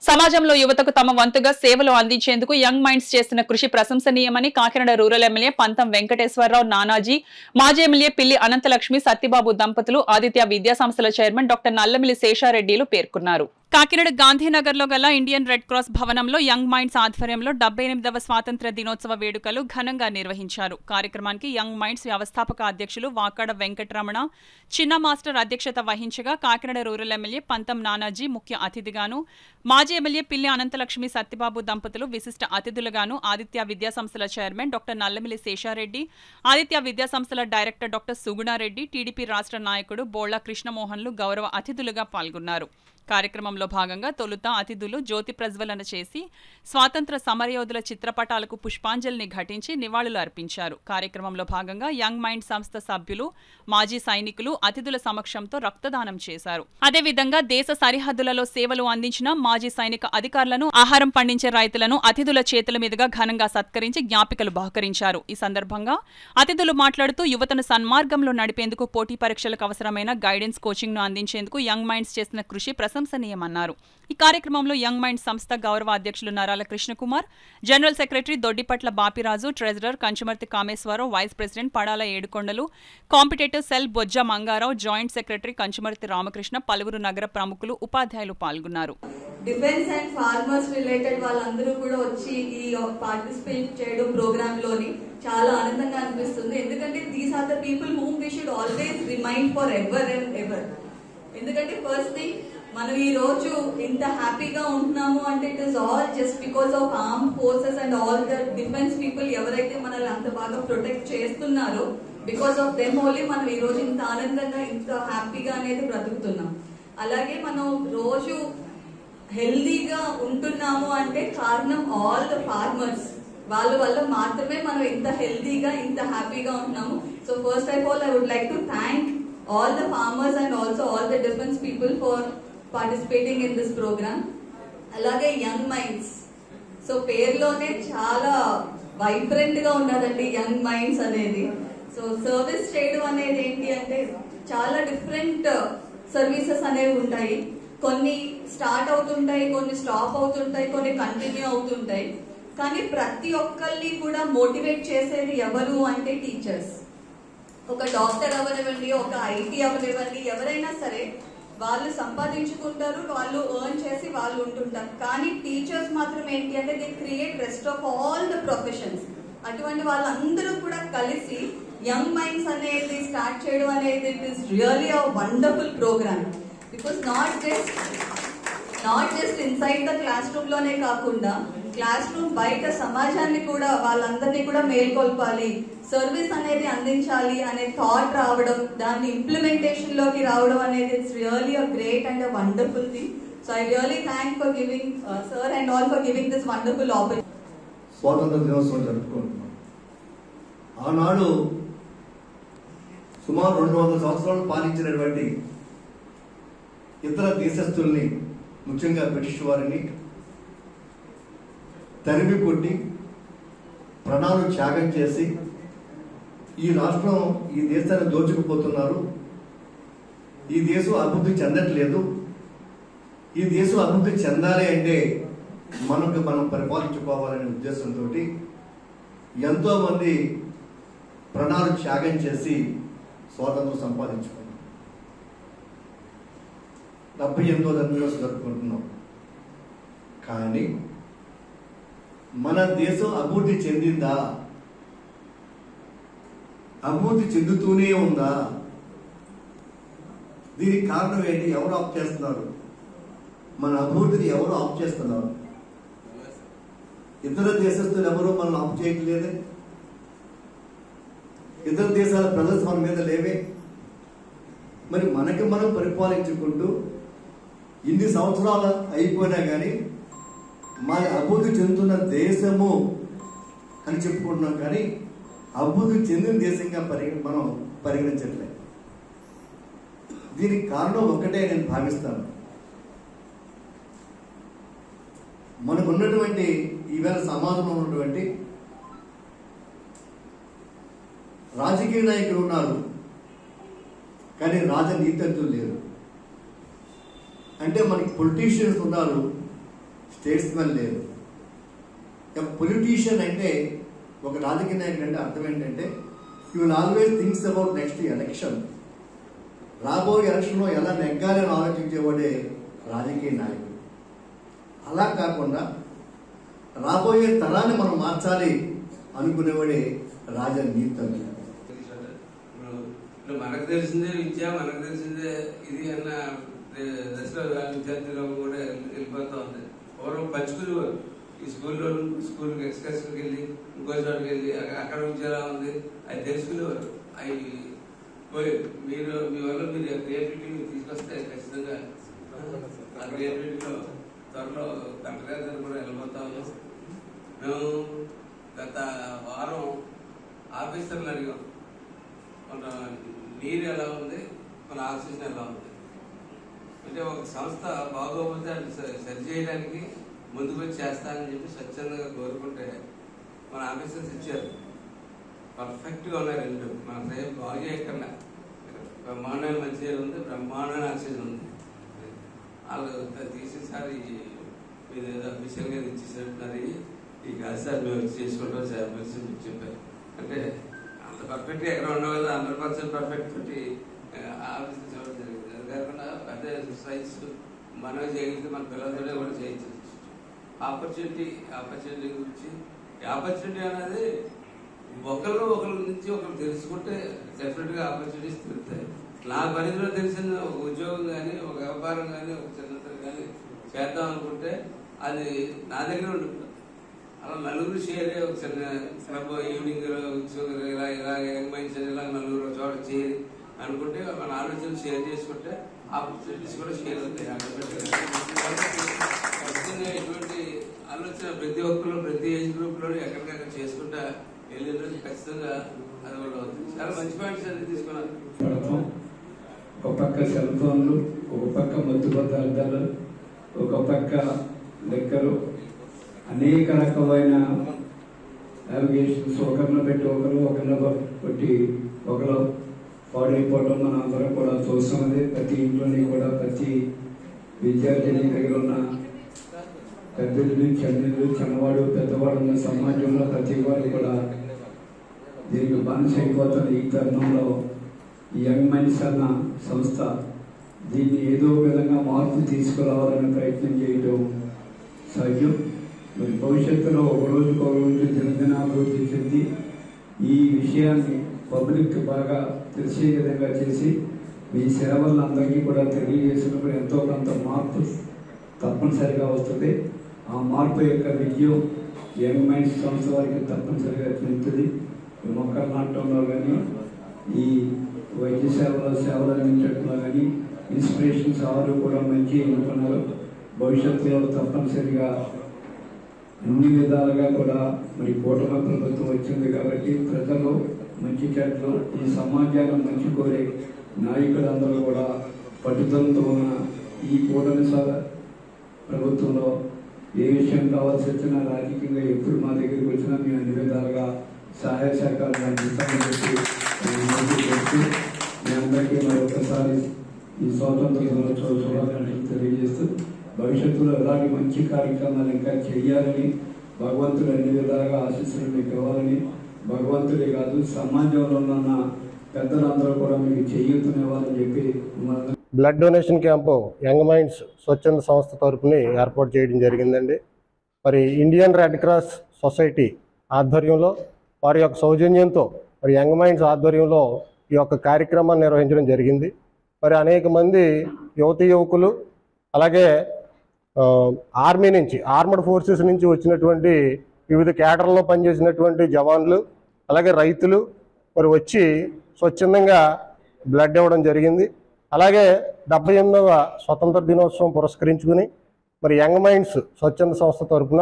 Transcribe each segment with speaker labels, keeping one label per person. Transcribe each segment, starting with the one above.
Speaker 1: సమాజంలో యువతకు తమ వంతుగా సేవలు అందించేందుకు యంగ్ మైండ్స్ చేస్తున్న కృషి ప్రశంసనీయమని కాకినాడ రూరల్ ఎమ్మెల్యే పంతం వెంకటేశ్వరరావు నానాజీ మాజీ ఎమ్మెల్యే పిల్లి అనంతలక్ష్మి సత్యబాబు దంపతులు ఆదిత్య విద్యా సంస్థల చైర్మన్ డాక్టర్ నల్లమిల్లి శేషారెడ్డిలు పేర్కొన్నారు కాకినాడ గాంధీనగర్ లో గల ఇండియన్ రెడ్ క్రాస్ భవనంలో యంగ్ మైండ్స్ ఆధ్వర్యంలో డెబ్బై ఎనిమిదవ స్వాతంత్ర దినోత్సవ వేడుకలు ఘనంగా నిర్వహించారు కార్యక్రమానికి యంగ్ మైండ్స్ వ్యవస్థాపక అధ్యక్షులు వాకాడ వెంకటరమణ చిన్న మాస్టర్ అధ్యక్షత వహించగా కాకినాడ రూరల్ ఎమ్మెల్యే పంతం నానాజీ ముఖ్య అతిథిగాను మాజీ ఎమ్మెల్యే పిల్లి అనంతలక్ష్మి సత్యబాబు దంపతులు విశిష్ట అతిథులుగాను ఆదిత్య విద్యా సంస్థల చైర్మన్ డాక్టర్ నల్లమిల్లి శేషారెడ్డి ఆదిత్య విద్యా సంస్థల డైరెక్టర్ డాక్టర్ సుగుణారెడ్డి టీడీపీ రాష్ట్ర నాయకుడు బోళ్ల కృష్ణమోహన్లు గౌరవ అతిథులుగా పాల్గొన్నారు కార్యక్రమంలో భాగంగా తొలుత అతిథులు జ్యోతి ప్రజ్వలన చేసి స్వాతంత్ర సమరయోధుల చిత్రపటాలకు పుష్పాంజలిని ఘటించి నివాళులు అర్పించారు కార్యక్రమంలో భాగంగా యంగ్ మైండ్ సంస్థ సభ్యులు మాజీ సైనికులు అతిథుల సమక్షంతో రక్తదానం చేశారు అదేవిధంగా దేశ సరిహద్దులలో సేవలు అందించిన మాజీ సైనిక అధికారులను ఆహారం పండించే రైతులను అతిథుల చేతుల మీదుగా ఘనంగా సత్కరించి జ్ఞాపికలు బహుకరించారు ఈ సందర్భంగా అతిథులు మాట్లాడుతూ యువతను సన్మార్గంలో నడిపేందుకు పోటీ పరీక్షలకు అవసరమైన గైడెన్స్ కోచింగ్ ను అందించేందుకు యంగ్ మైండ్స్ చేసిన కృషి ప్రశంసనీయమన్నారు ఈ కార్యక్రమంలో యంగ్ మైండ్ సంస్థ గౌరవ అధ్యక్షులు Narala Krishnakumar general secretary Doddipatla Bapiraju treasurer Kanchumarthi Kameswararao vice president Padala Edukondalu competitive cell Bojja Mangarao joint secretary Kanchumarthi Ramakrishna పలువురు నగర ప్రముఖులు ఉపాధ్యాయులు పాల్గొన్నారు
Speaker 2: డిఫెన్స్ అండ్ ఫార్మర్స్ రిలేటెడ్ వాళ్ళందరూ కూడా వచ్చి ఈ పార్టిసిపేట్ చేయడం ప్రోగ్రామ్ లోని చాలా ఆనందంగా అనిపిస్తుంది ఎందుకంటే these are the people whom we should always remind for ever and ever ఎందుకంటే ఫస్ట్ థింగ్ మనం ఈ రోజు ఇంత హ్యాపీగా ఉంటున్నాము అంటే it is all just because of arm forces and all the defence people ఎవరైతే మనల్ని అంత బాగా ప్రొటెక్ట్ చేస్తున్నారో బికాస్ ఆఫ్ దెమ్ ఓన్లీ మనం ఈ రోజు ఇంత ఆనందంగా ఇంత హ్యాపీగా అనేది బ్రతుకుతున్నాం అలాగే మనం రోజు హెల్దీగా ఉంటున్నాము అంటే కారణం ఆల్ ద ఫార్మర్స్ వాళ్ళ వల్ల మాత్రమే మనం ఇంత హెల్దీగా ఇంత హ్యాపీగా ఉంటున్నాము so first of all I would like to thank all the farmers and also all the difference people for participating in this programme అలాగే యంగ్ మైండ్స్ సో పేరులోనే చాలా వైబ్రెంట్ గా ఉన్నదండి యంగ్ మైండ్స్ అనేది సో సర్వీస్ చేయడం అనేది ఏంటి అంటే చాలా డిఫరెంట్ సర్వీసెస్ అనేవి ఉంటాయి కొన్ని స్టార్ట్ అవుతుంటాయి కొన్ని స్టాప్ అవుతుంటాయి కొన్ని కంటిన్యూ అవుతుంటాయి కానీ ప్రతి ఒక్కరిని కూడా మోటివేట్ చేసేది ఎవరు అంటే టీచర్స్ ఒక డాక్టర్ అవనివ్వండి ఒక ఐటీ అవనివ్వండి ఎవరైనా సరే వాళ్ళు సంపాదించుకుంటారు వాళ్ళు ఎర్న్ చేసి వాళ్ళు ఉంటుంటారు కానీ టీచర్స్ మాత్రం ఏంటి అంటే they create rest of all the professions అటువంటి వాళ్ళందరూ కూడా కలిసి యంగ్ మైండ్స్ అనేది స్టార్ట్ చేయడం అనేది it is really a wonderful programme because not just not just inside the classroom లోనే కాకుండా క్లాస్ రూమ్ బయట సమాజాన్ని కూడా వాళ్ళందరినీ కూడా మేల్కొల్పాలి సర్వీస్ అనేది అందించాలి అనే థాట్ రావడం దాన్ని ఇంప్లిమెంటేషన్ లోకి రావడం అనేది it's really a great and a wonderful thing so I really thank for giving sir and all for giving this wonderful opportunity
Speaker 3: స్వాతంత్ర దినోత్సవం జరుపుకుంటున్నాం ఆనాడు సుమారు రెండు వందల సంవత్సరాలు పాలించినటువంటి ఇతర దేశస్తుల్ని ముఖ్యంగా బ్రిటిష్ వారిని తరిమి కొట్టి ప్రణాళు త్యాగం చేసి ఈ రాష్ట్రం ఈ దేశాన్ని దోచుకుపోతున్నారు ఈ దేశం అభివృద్ధి చెందట్లేదు ఈ దేశం అభివృద్ధి చెందాలి అంటే మనకు మనం పరిపాలించుకోవాలనే ఉద్దేశంతో ఎంతో మంది ప్రణాళిక త్యాగం చేసి స్వాతంత్రం సంపాదించుకున్నాం డెబ్బై ఎనిమిదో దినోత్సవం జరుపుకుంటున్నాం కానీ మన దేశం అభివృద్ధి చెందిందా అభివృద్ధి చెందుతూనే ఉందా దీనికి కారణం ఏంటి ఎవరు ఆఫ్ చేస్తున్నారు మన అభివృద్ధిని ఎవరు ఆఫ్ చేస్తున్నారు ఇతర దేశస్తులు ఎవరు మనల్ని ఆఫ్ చేయట్లేదే ఇతర దేశాల ప్రజలు మన మీద లేవే మరి మనకి మనం పరిపాలించుకుంటూ ఇన్ని సంవత్సరాలు అయిపోయినా కానీ మన అభివృద్ధి చెందుతున్న దేశము అని చెప్పుకుంటున్నాం కానీ అభివృద్ధి చెందిన దేశంగా పరిగ మనం పరిగణించట్లేదు దీనికి కారణం ఒకటే నేను భావిస్తాను మనకు ఉన్నటువంటి ఈవేళ సమాజంలో ఉన్నటువంటి రాజకీయ నాయకులు ఉన్నారు కానీ రాజనీతిజ్ఞులు లేరు అంటే మనకి పొలిటీషియన్స్ ఉన్నారు స్టేట్స్మెన్ లేరు పొలిటీషియన్ అంటే ఒక రాజకీయ నాయకుడు అంటే అర్థం ఏంటంటే you will always thinks about next election రాబోయే ఎలక్షన్లో ఎలా నెగ్గాలి అని ఆలోచించేవాడే రాజకీయ నాయకుడు అలా కాకుండా రాబోయే తరాన్ని మనం మార్చాలి అనుకునేవాడే రాజనీతి
Speaker 4: ఇప్పుడు ఇప్పుడు మనకు తెలిసిందే విద్య మనకు తెలిసిందే ఇది అన్న దశలో విద్యార్థులు కూడా వెళ్ళిపోతా ఉంది పూర్వం పంచుకునేవారు ఈ స్కూల్లో స్కూల్కి ఎక్స్కర్షన్కి వెళ్ళి ఇంకో చోటుకి వెళ్ళి అక్క- అక్కడ విద్య ఎలా ఉంది అది తెలుసుకునేవారు అవి పోయి మీరు మీ వల్ల మీరు క్రియేటివిటీ తీసుకొస్తే ఖచ్చితంగా ఆ క్రియేటివిటీలో త్వరలో కలెక్టర్ గారి దగ్గర కూడా వెళ్ళిపోతా ఉన్నాం మేము గత వారం ఆఫీసర్లు అడిగాం మన నీరు ఎలా ఉంది మన ఆక్సిజన్ ఎలా ఉంది అంటే ఒక సంస్థ బాగోకపోతే అది స- సరి చేయడానికి ముందుకు వచ్చి చేస్తానని చెప్పి స్వచ్ఛందంగా కోరుకుంటే మన ఆఫీసర్స్ ఇచ్చారు పర్ఫెక్ట్గా ఉన్నాయి రెండు మన సేమ్ బాగు చేయకుండా బ్రహ్మాండమైన మంచి ఉంది బ్రహ్మాండమైన ఆక్సిజన్ ఉంది వాళ్ళు తీసేసారి మీరు ఏదో అఫీషియల్గా ఇచ్చేసినట్టున్నారు ఇవి. ఈ కాదు సార్ మేము వచ్చి చేసుకుంటాం సార్ కలిసి మీకు చెప్పారు అంటే అంత పర్ఫెక్ట్గా ఎక్కడ ఉండవు కదా హండ్రెడ్ పర్సెంట్ పర్ఫెక్ట్ తోటి ఆఫీస్ చూడడం జరిగింది అది కాకుండా పెద్ద సైన్స్ మనం చేయగలిగితే మన పిల్లలతోనే కూడా చేయించవచ్చు ఆపర్చునిటీ ఆపర్చునిటీ గురించి ఆపర్చునిటీ అనేది ఒకళ్ళు ఒకరి నుంచి ఒకరు తెలుసుకుంటే డెఫినెట్గా ఆపర్చునిటీస్ తెలుస్తాయి నా పరిధిలో తెలిసిన ఒక ఉద్యోగం కానీ ఒక వ్యాపారం కానీ ఒక చిన్నతనం కానీ చేద్దాం అనుకుంటే అది నా దగ్గర ఉంటుంది అలా నలుగురు షేర్ అయ్యి ఒక చిన్న క్లబ్ ఈవినింగ్ ఇలా ఇలా యంగ్ మైండ్స్ ఇలా నలుగురు ఒక చోట చేరి అనుకుంటే మన ఆలోచనలు షేర్ చేసుకుంటే ఆపర్చునిటీస్ కూడా షేర్ అవుతాయి ఖచ్చితంగా ఇటువంటి ఆలోచన ప్రతి ఒక్కరు ప్రతి ఏజ్ గ్రూప్ లో ఎక్కడికక్కడ చేసుకుంటా వెళ్ళే రోజు ఖచ్చితంగా అది కూడా అవుతుంది చాలా మంచి పాయింట్స్ అన్ని తీసుకున్నారు
Speaker 5: పడతాం ఒక పక్క సెల్ ఫోన్లు ఒక పక్క మత్తు పదార్థాలు ఒక పక్క లెక్కలు అనేక రకమైన నావిగేషన్స్ ఒకరిని పెట్టి ఒకరు ఒకరిని కొట్టి ఒకరు పాడైపోవడం మనం అందరం కూడా చూస్తున్నది ప్రతి ఇంట్లోని కూడా ప్రతి విద్యార్థిని దగ్గర ఉన్న పెద్దలు చిన్నలు చిన్నవాడు పెద్దవాడు ఉన్న సమాజంలో ప్రతి వాడు కూడా దీనికి బానిస అయిపోతున్న ఈ తరుణంలో ఈ యంగ్ మైండ్స్ అన్న సంస్థ దీన్ని ఏదో ఒక విధంగా మార్పు తీసుకురావాలనే ప్రయత్నం చేయడం సహజం మరి భవిష్యత్తులో ఒక రోజుకు ఒక రోజు దినదినాభివృద్ధి చెంది ఈ విషయాన్ని పబ్లిక్ బాగా తెలిసే విధంగా చేసి మీ సేవలను అందరికీ కూడా తెలియజేసినప్పుడు ఎంతో కొంత మార్పు తప్పనిసరిగా వస్తుంది ఆ మార్పు యొక్క విజయం యంగ్ మైండ్స్ సంస్థ వారికి తప్పనిసరిగా చెందుతుంది ఈ మొక్కలు నాటంలో కానీ ఈ వైద్య సేవలో సేవలు అందించడంలో కానీ ఇన్స్పిరేషన్స్ ఎవరు కూడా మంచి ఎన్నుకున్నారు భవిష్యత్తులో తప్పనిసరిగా అన్ని విధాలుగా కూడా మరి కూటమి ప్రభుత్వం వచ్చింది కాబట్టి ప్రజలు మంచి చెట్లు ఈ సమాజాన్ని మంచి కోరే నాయకులందరూ కూడా పట్టుదలతో ఉన్న ఈ కూటమి స- ప్రభుత్వంలో ఏ విషయం కావాల్సి వచ్చినా రాజకీయంగా ఎప్పుడు మా దగ్గరికి వచ్చినా మేము అన్ని విధాలుగా సహాయ సహకారాలు అందిస్తామని చెప్పి నేను అందరికీ చెప్తూ మీ అందరికీ మరొకసారి ఈ స్వాతంత్ర దినోత్సవ శుభాకాంక్షలు తెలియజేస్తూ భవిష్యత్తులో ఇలాంటి మంచి కార్యక్రమాలు ఇంకా చేయాలని భగవంతుడు అన్ని విధాలుగా ఆశీస్సులు మీకు ఇవ్వాలని భగవంతుడే కాదు సమాజంలో ఉన్న పెద్దలందరూ కూడా మీకు చేయూతనివ్వాలని చెప్పి మిమ్మల్ని
Speaker 6: blood donation camp young minds స్వచ్ఛంద సంస్థ తరపుని ఏర్పాటు చేయడం జరిగిందండి మరి ఇండియన్ రెడ్ క్రాస్ సొసైటీ ఆధ్వర్యంలో వారి యొక్క సౌజన్యంతో మరి యంగ్ మైండ్స్ ఆధ్వర్యంలో ఈ యొక్క కార్యక్రమాన్ని నిర్వహించడం జరిగింది మరి అనేక మంది యువతి యువకులు అలాగే ఆ, ఆర్మీ నుంచి ఆర్మడ్ ఫోర్సెస్ నుంచి వచ్చినటువంటి వివిధ కేటర్లో పనిచేసినటువంటి జవాన్లు అలాగే రైతులు మరి వచ్చి స్వచ్ఛందంగా బ్లడ్ ఇవ్వడం జరిగింది అలాగే డెబ్బై ఎనిమిదవ స్వతంత్ర దినోత్సవం పురస్కరించుకుని మరి యంగ్ మైండ్స్ స్వచ్ఛంద సంస్థ తరపున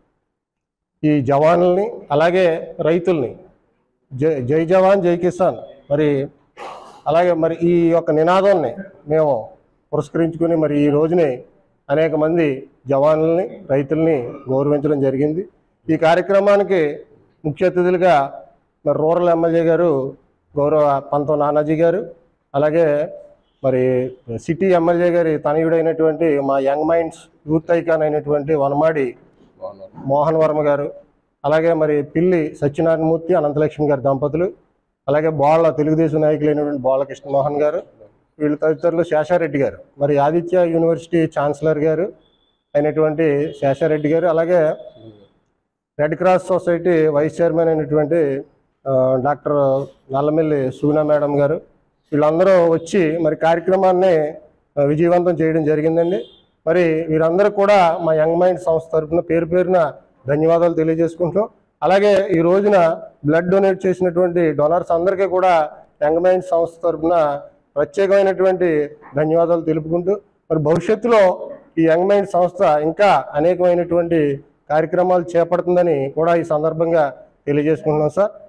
Speaker 6: ఈ జవాన్లని అలాగే రైతుల్ని జై జై జవాన్ జై కిసాన్ మరి అలాగే మరి ఈ యొక్క నినాదాన్ని మేము పురస్కరించుకుని మరి ఈ రోజుని అనేక మంది జవాన్లని రైతుల్ని గౌరవించడం జరిగింది ఈ కార్యక్రమానికి ముఖ్య అతిథులుగా మరి రూరల్ ఎమ్మెల్యే గారు గౌరవ పంతం నానాజీ గారు అలాగే మరి సిటీ ఎమ్మెల్యే గారి తనయుడైనటువంటి మా యంగ్ మైండ్స్ యూత్ ఐకాన్ అయినటువంటి వనమాడి మోహన్ వర్మ గారు అలాగే మరి పిల్లి సత్యనారాయణమూర్తి అనంతలక్ష్మి గారి దంపతులు అలాగే బోళ్ళ తెలుగుదేశం నాయకులైనటువంటి బోళ్ళ కృష్ణమోహన్ గారు వీళ్ళ తదితరులు శేషారెడ్డి గారు మరి ఆదిత్య యూనివర్సిటీ ఛాన్సలర్ గారు అయినటువంటి శేషారెడ్డి గారు అలాగే red cross society vice chairman అయినటువంటి ఆ, డాక్టర్ నల్లమిల్లి సూనా మేడం గారు వీళ్ళందరూ వచ్చి మరి కార్యక్రమాన్ని ఆ, విజయవంతం చేయడం జరిగిందండి మరి వీరందరూ కూడా మా యంగ్ మైండ్ సంస్థ తరఫున పేరు పేరున ధన్యవాదాలు తెలియజేసుకుంటాం అలాగే ఈ రోజున బ్లడ్ డొనేట్ చేసినటువంటి డొనర్స్ అందరికీ కూడా యంగ్ మైండ్ సంస్థ తరఫున ప్రత్యేకమైనటువంటి ధన్యవాదాలు తెలుపుకుంటూ మరి భవిష్యత్తులో ఈ యంగ్ మైండ్ సంస్థ ఇంకా అనేకమైనటువంటి కార్యక్రమాలు చేపడుతుందని కూడా ఈ సందర్భంగా తెలియజేసుకుంటున్నాం సార్